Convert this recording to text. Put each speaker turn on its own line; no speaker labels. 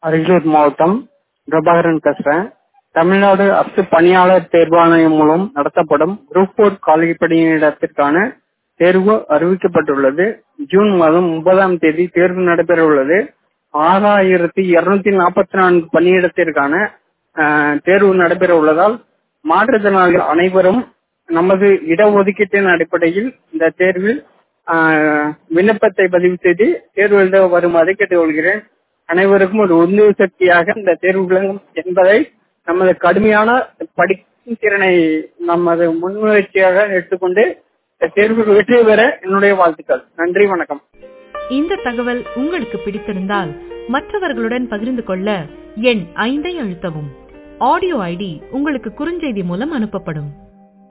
அரியலூர் மாவட்டம் பிரபாகரன் பேசுறேன் தமிழ்நாடு அரசு பணியாளர் தேர்வாணையம் மூலம் நடத்தப்படும் குரூப் போர் காலி பணியிடத்திற்கான தேர்வு அறிவிக்கப்பட்டுள்ளது ஜூன் மாதம் ஒன்பதாம் தேதி தேர்வு நடைபெற உள்ளது ஆறாயிரத்தி இருநூத்தி நாற்பத்தி நான்கு பணியிடத்திற்கான ஆஹ், தேர்வு நடைபெற உள்ளதால் மாற்றுத்திறனாளிகள் அனைவரும் நமது இடஒதுக்கீட்டின் அடிப்படையில் இந்த தேர்வில் ஆஹ், விண்ணப்பத்தை பதிவு செய்து தேர்வு எழுத வருமாறு கேட்டுக்கொள்கிறேன் அனைவருக்கும் ஒரு உந்து சக்தியாக இந்த தேர்வு விளங்கும் என்பதை நமது கடுமையான படிக்கும் திறனை நமது முன்முயற்சியாக எடுத்துக்கொண்டு இந்த தேர்வில் வெற்றி பெற என்னுடைய வாழ்த்துக்கள் நன்றி வணக்கம்
இந்த தகவல் உங்களுக்கு பிடித்திருந்தால் மற்றவர்களுடன் பகிர்ந்து கொள்ள எண் ஐந்தை அழுத்தவும் ஆடியோ ஐடி உங்களுக்கு குறுஞ்செய்தி மூலம் அனுப்பப்படும்